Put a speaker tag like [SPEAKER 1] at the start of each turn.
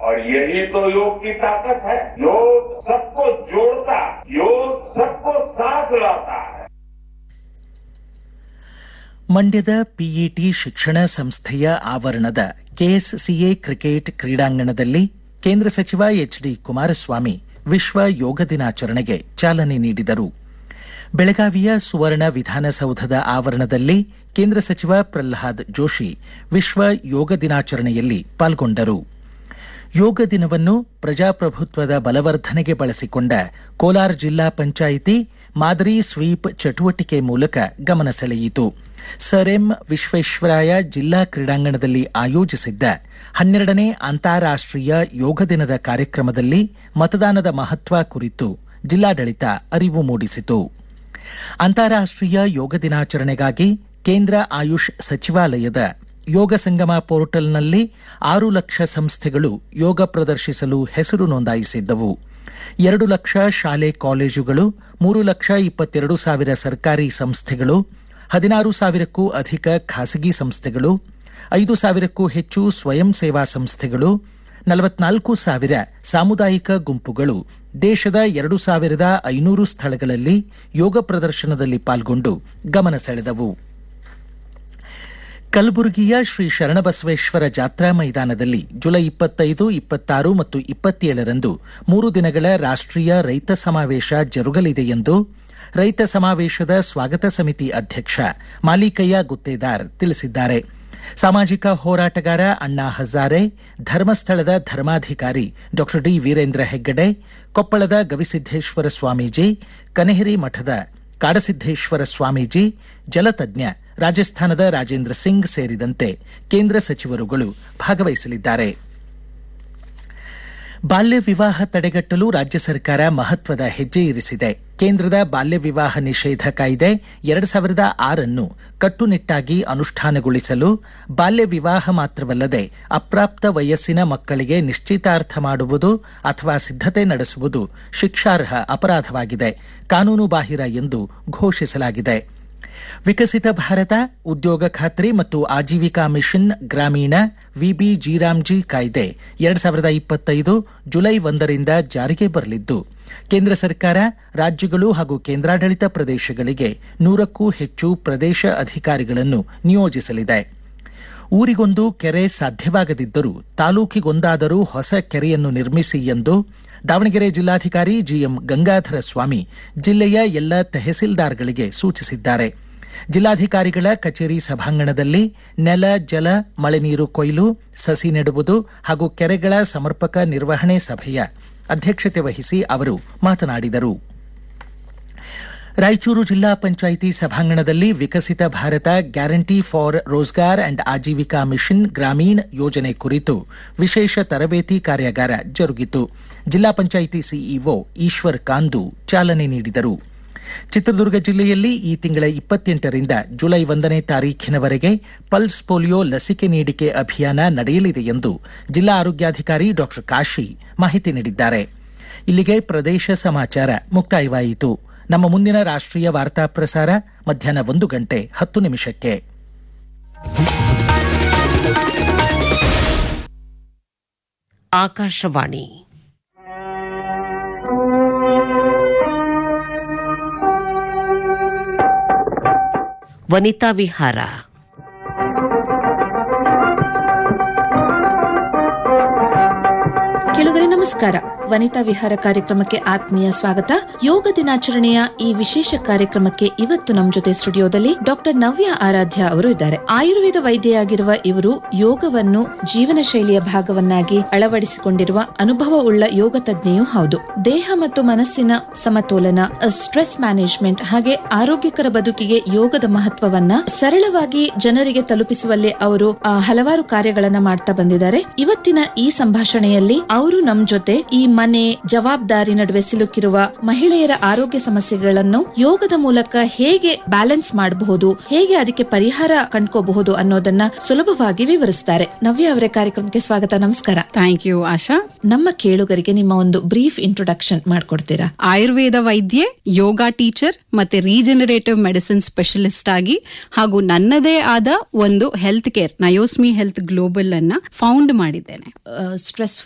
[SPEAKER 1] और यही तो योग की ताकत है योग सबको जोड़ता है योग सबको साथ लाता है
[SPEAKER 2] ಮಂಡ್ಯದ ಪಿಇಟಿ ಶಿಕ್ಷಣ ಸಂಸ್ಥೆಯ ಆವರಣದ ಕೆಎಸ್ಸಿಎ ಕ್ರಿಕೆಟ್ ಕ್ರೀಡಾಂಗಣದಲ್ಲಿ ಕೇಂದ್ರ ಸಚಿವ ಎಚ್ ಡಿ ಕುಮಾರಸ್ವಾಮಿ ವಿಶ್ವ ಯೋಗ ದಿನಾಚರಣೆಗೆ ಚಾಲನೆ ನೀಡಿದರು ಬೆಳಗಾವಿಯ ಸುವರ್ಣ ವಿಧಾನಸೌಧದ ಆವರಣದಲ್ಲಿ ಕೇಂದ್ರ ಸಚಿವ ಪ್ರಹ್ಲಾದ್ ಜೋಶಿ ವಿಶ್ವ ಯೋಗ ದಿನಾಚರಣೆಯಲ್ಲಿ ಪಾಲ್ಗೊಂಡರು ಯೋಗ ದಿನವನ್ನು ಪ್ರಜಾಪ್ರಭುತ್ವದ ಬಲವರ್ಧನೆಗೆ ಬಳಸಿಕೊಂಡ ಕೋಲಾರ ಜಿಲ್ಲಾ ಪಂಚಾಯಿತಿ ಮಾದರಿ ಸ್ವೀಪ್ ಚಟುವಟಿಕೆ ಮೂಲಕ ಗಮನ ಸೆಳೆಯಿತು ಸರ್ ಎಂ ವಿಶ್ವೇಶ್ವರಾಯ ಜಿಲ್ಲಾ ಕ್ರೀಡಾಂಗಣದಲ್ಲಿ ಆಯೋಜಿಸಿದ್ದ ಹನ್ನೆರಡನೇ ಅಂತಾರಾಷ್ಟ್ರೀಯ ಯೋಗ ದಿನದ ಕಾರ್ಯಕ್ರಮದಲ್ಲಿ ಮತದಾನದ ಮಹತ್ವ ಕುರಿತು ಜಿಲ್ಲಾಡಳಿತ ಅರಿವು ಮೂಡಿಸಿತು ಅಂತಾರಾಷ್ಟ್ರೀಯ ಯೋಗ ದಿನಾಚರಣೆಗಾಗಿ ಕೇಂದ್ರ ಆಯುಷ್ ಸಚಿವಾಲಯದ ಯೋಗ ಸಂಗಮ ಪೋರ್ಟಲ್ನಲ್ಲಿ ಆರು ಲಕ್ಷ ಸಂಸ್ಥೆಗಳು ಯೋಗ ಪ್ರದರ್ಶಿಸಲು ಹೆಸರು ನೋಂದಾಯಿಸಿದ್ದವು ಎರಡು ಲಕ್ಷ ಶಾಲೆ ಕಾಲೇಜುಗಳು ಮೂರು ಲಕ್ಷ ಇಪ್ಪತ್ತೆರಡು ಸಾವಿರ ಸರ್ಕಾರಿ ಸಂಸ್ಥೆಗಳು ಹದಿನಾರು ಸಾವಿರಕ್ಕೂ ಅಧಿಕ ಖಾಸಗಿ ಸಂಸ್ಥೆಗಳು ಐದು ಸಾವಿರಕ್ಕೂ ಹೆಚ್ಚು ಸ್ವಯಂ ಸೇವಾ ಸಂಸ್ಥೆಗಳು ನಲವತ್ನಾಲ್ಕು ಸಾವಿರ ಸಾಮುದಾಯಿಕ ಗುಂಪುಗಳು ದೇಶದ ಎರಡು ಸಾವಿರದ ಐನೂರು ಸ್ಥಳಗಳಲ್ಲಿ ಯೋಗ ಪ್ರದರ್ಶನದಲ್ಲಿ ಪಾಲ್ಗೊಂಡು ಗಮನ ಸೆಳೆದವು ಕಲಬುರಗಿಯ ಶ್ರೀ ಶರಣಬಸವೇಶ್ವರ ಜಾತ್ರಾ ಮೈದಾನದಲ್ಲಿ ಜುಲೈ ಇಪ್ಪತ್ತೈದು ಇಪ್ಪತ್ತಾರು ಮತ್ತು ಇಪ್ಪತ್ತೇಳರಂದು ಮೂರು ದಿನಗಳ ರಾಷ್ಟ್ರೀಯ ರೈತ ಸಮಾವೇಶ ಜರುಗಲಿದೆ ಎಂದು ರೈತ ಸಮಾವೇಶದ ಸ್ವಾಗತ ಸಮಿತಿ ಅಧ್ಯಕ್ಷ ಮಾಲಿಕಯ್ಯ ಗುತ್ತೇದಾರ್ ತಿಳಿಸಿದ್ದಾರೆ ಸಾಮಾಜಿಕ ಹೋರಾಟಗಾರ ಅಣ್ಣಾ ಹಜಾರೆ ಧರ್ಮಸ್ಥಳದ ಧರ್ಮಾಧಿಕಾರಿ ಡಾ ಡಿ ವೀರೇಂದ್ರ ಹೆಗ್ಗಡೆ ಕೊಪ್ಪಳದ ಗವಿಸಿದ್ದೇಶ್ವರ ಸ್ವಾಮೀಜಿ ಕನೆಹಿರಿ ಮಠದ ಕಾಡಸಿದ್ದೇಶ್ವರ ಸ್ವಾಮೀಜಿ ಜಲತಜ್ಞ ರಾಜಸ್ಥಾನದ ರಾಜೇಂದ್ರ ಸಿಂಗ್ ಸೇರಿದಂತೆ ಕೇಂದ್ರ ಸಚಿವರುಗಳು ಭಾಗವಹಿಸಲಿದ್ದಾರೆ ಬಾಲ್ಯ ವಿವಾಹ ತಡೆಗಟ್ಟಲು ರಾಜ್ಯ ಸರ್ಕಾರ ಮಹತ್ವದ ಹೆಜ್ಜೆ ಇರಿಸಿದೆ ಕೇಂದ್ರದ ಬಾಲ್ಯ ವಿವಾಹ ನಿಷೇಧ ಕಾಯ್ದೆ ಎರಡು ಸಾವಿರದ ಆರನ್ನು ಕಟ್ಟುನಿಟ್ಟಾಗಿ ಅನುಷ್ಠಾನಗೊಳಿಸಲು ಬಾಲ್ಯ ವಿವಾಹ ಮಾತ್ರವಲ್ಲದೆ ಅಪ್ರಾಪ್ತ ವಯಸ್ಸಿನ ಮಕ್ಕಳಿಗೆ ನಿಶ್ಚಿತಾರ್ಥ ಮಾಡುವುದು ಅಥವಾ ಸಿದ್ಧತೆ ನಡೆಸುವುದು ಶಿಕ್ಷಾರ್ಹ ಅಪರಾಧವಾಗಿದೆ ಕಾನೂನು ಬಾಹಿರ ಎಂದು ಘೋಷಿಸಲಾಗಿದೆ ವಿಕಸಿತ ಭಾರತ ಉದ್ಯೋಗ ಖಾತ್ರಿ ಮತ್ತು Ajeevika mission Gramin VB G RAM G ಕಾಯ್ದೆ ಎರಡ್ ಸಾವಿರದ ಇಪ್ಪತ್ತೈದು ಜುಲೈ ಒಂದರಿಂದ ಜಾರಿಗೆ ಬರಲಿದ್ದು ಕೇಂದ್ರ ಸರ್ಕಾರ ರಾಜ್ಯಗಳು ಹಾಗೂ ಕೇಂದ್ರಾಡಳಿತ ಪ್ರದೇಶಗಳಿಗೆ ನೂರಕ್ಕೂ ಹೆಚ್ಚು ಪ್ರದೇಶ ಅಧಿಕಾರಿಗಳನ್ನು ನಿಯೋಜಿಸಲಿದೆ ಊರಿಗೊಂದು ಕೆರೆ ಸಾಧ್ಯವಾಗದಿದ್ದರೂ ತಾಲೂಕಿಗೊಂದಾದರೂ ಹೊಸ ಕೆರೆಯನ್ನು ನಿರ್ಮಿಸಿ ಎಂದು ದಾವಣಗೆರೆ ಜಿಲ್ಲಾಧಿಕಾರಿ ಜಿಎಂ ಗಂಗಾಧರ ಸ್ವಾಮಿ ಜಿಲ್ಲೆಯ ಎಲ್ಲ ತಹಸೀಲ್ದಾರ್ಗಳಿಗೆ ಸೂಚಿಸಿದ್ದಾರೆ ಜಿಲ್ಲಾಧಿಕಾರಿಗಳ ಕಚೇರಿ ಸಭಾಂಗಣದಲ್ಲಿ ನೆಲ ಜಲ ಮಳೆ ನೀರು ಕೊಯ್ಲು ಸಸಿ ನೆಡುವುದು ಹಾಗೂ ಕೆರೆಗಳ ಸಮರ್ಪಕ ನಿರ್ವಹಣೆ ಸಭೆಯ ಅಧ್ಯಕ್ಷತೆ ವಹಿಸಿ ಅವರು ಮಾತನಾಡಿದರು ರಾಯಚೂರು ಜಿಲ್ಲಾ ಪಂಚಾಯಿತಿ ಸಭಾಂಗಣದಲ್ಲಿ Viksit Bharat guarantee for Rozgar and Ajeevika mission Gramin ಯೋಜನೆ ಕುರಿತು ವಿಶೇಷ ತರಬೇತಿ ಕಾರ್ಯಾಗಾರ ಜರುಗಿತು ಜಿಲ್ಲಾ ಪಂಚಾಯಿತಿ ಸಿಇಒ ಈಶ್ವರ್ ಕಾಂದು ಚಾಲನೆ ನೀಡಿದರು ಚಿತ್ರದುರ್ಗ ಜಿಲ್ಲೆಯಲ್ಲಿ ಈ ತಿಂಗಳ ಇಪ್ಪತ್ತೆಂಟರಿಂದ ಜುಲೈ ಒಂದನೇ ತಾರೀಖಿನವರೆಗೆ ಪಲ್ಸ್ ಪೋಲಿಯೋ ಲಸಿಕೆ ನೀಡಿಕೆ ಅಭಿಯಾನ ನಡೆಯಲಿದೆ ಎಂದು ಜಿಲ್ಲಾ ಆರೋಗ್ಯಾಧಿಕಾರಿ ಡಾ ಕಾಶಿ ಮಾಹಿತಿ ನೀಡಿದ್ದಾರೆ ಇಲ್ಲಿಗೆ ಪ್ರದೇಶ ಸಮಾಚಾರ ಮುಕ್ತಾಯವಾಯಿತು ನಮ್ಮ ಮುಂದಿನ ರಾಷ್ಟ್ರೀಯ ವಾರ್ತಾ ಪ್ರಸಾರ ಮಧ್ಯಾಹ್ನ ಒಂದು ಗಂಟೆ ಹತ್ತು ನಿಮಿಷಕ್ಕೆ
[SPEAKER 3] ಆಕಾಶವಾಣಿ ವನಿತಾ ವಿಹಾರ
[SPEAKER 4] ಕೆಲವರೇ ನಮಸ್ಕಾರ ವನಿತಾ ವಿಹಾರ ಕಾರ್ಯಕ್ರಮಕ್ಕೆ ಆತ್ಮೀಯ ಸ್ವಾಗತ ಯೋಗ ದಿನಾಚರಣೆಯ ಈ ವಿಶೇಷ ಕಾರ್ಯಕ್ರಮಕ್ಕೆ ಇವತ್ತು ನಮ್ಮ ಜೊತೆ ಸ್ಟುಡಿಯೋದಲ್ಲಿ ಡಾಕ್ಟರ್ ನವ್ಯ ಆರಾಧ್ಯ ಅವರು ಇದ್ದಾರೆ ಆಯುರ್ವೇದ ವೈದ್ಯೆಯಾಗಿರುವ ಇವರು ಯೋಗವನ್ನು ಜೀವನ ಶೈಲಿಯ ಭಾಗವನ್ನಾಗಿ ಅಳವಡಿಸಿಕೊಂಡಿರುವ ಅನುಭವ ಉಳ್ಳ ಯೋಗ ತಜ್ಞೆಯೂ ಹೌದು ದೇಹ ಮತ್ತು ಮನಸ್ಸಿನ ಸಮತೋಲನ ಸ್ಟ್ರೆಸ್ ಮ್ಯಾನೇಜ್ಮೆಂಟ್ ಹಾಗೆ ಆರೋಗ್ಯಕರ ಬದುಕಿಗೆ ಯೋಗದ ಮಹತ್ವವನ್ನ ಸರಳವಾಗಿ ಜನರಿಗೆ ತಲುಪಿಸುವಲ್ಲಿ ಅವರು ಆ, ಹಲವಾರು ಕಾರ್ಯಗಳನ್ನ ಮಾಡ್ತಾ ಬಂದಿದ್ದಾರೆ ಇವತ್ತಿನ ಈ ಸಂಭಾಷಣೆಯಲ್ಲಿ ಅವರು ನಮ್ ಜೊತೆ ಈ ಮನೆ ಜವಾಬ್ದಾರಿ ನಡುವೆ ಸಿಲುಕಿರುವ ಮಹಿಳೆಯರ ಆರೋಗ್ಯ ಸಮಸ್ಯೆಗಳನ್ನು ಯೋಗದ ಮೂಲಕ ಹೇಗೆ ಬ್ಯಾಲೆನ್ಸ್ ಮಾಡಬಹುದು ಹೇಗೆ ಅದಕ್ಕೆ ಪರಿಹಾರ ಕಂಡ್ಕೋಬಹುದು ಅನ್ನೋದನ್ನ ಸುಲಭವಾಗಿ ವಿವರಿಸ್ತಾರೆ ನವ್ಯ ಅವರ ಕಾರ್ಯಕ್ರಮಕ್ಕೆ ಸ್ವಾಗತ ನಮಸ್ಕಾರ
[SPEAKER 5] ಥ್ಯಾಂಕ್ ಯು ಆಶಾ
[SPEAKER 4] ನಮ್ಮ ಕೇಳುಗರಿಗೆ ನಿಮ್ಮ ಒಂದು ಬ್ರೀಫ್ ಇಂಟ್ರೊಡಕ್ಷನ್ ಮಾಡ್ಕೊಡ್ತೀರಾ
[SPEAKER 5] ಆಯುರ್ವೇದ ವೈದ್ಯೆ ಯೋಗ ಟೀಚರ್ ಮತ್ತೆ ರೀಜನರೇಟಿವ್ ಮೆಡಿಸಿನ್ ಸ್ಪೆಷಲಿಸ್ಟ್ ಆಗಿ ಹಾಗೂ ನನ್ನದೇ ಆದ ಒಂದು health care Nayosmi health global ಅನ್ನ ಫೌಂಡ್ ಮಾಡಿದ್ದೇನೆ
[SPEAKER 4] ಸ್ಟ್ರೆಸ್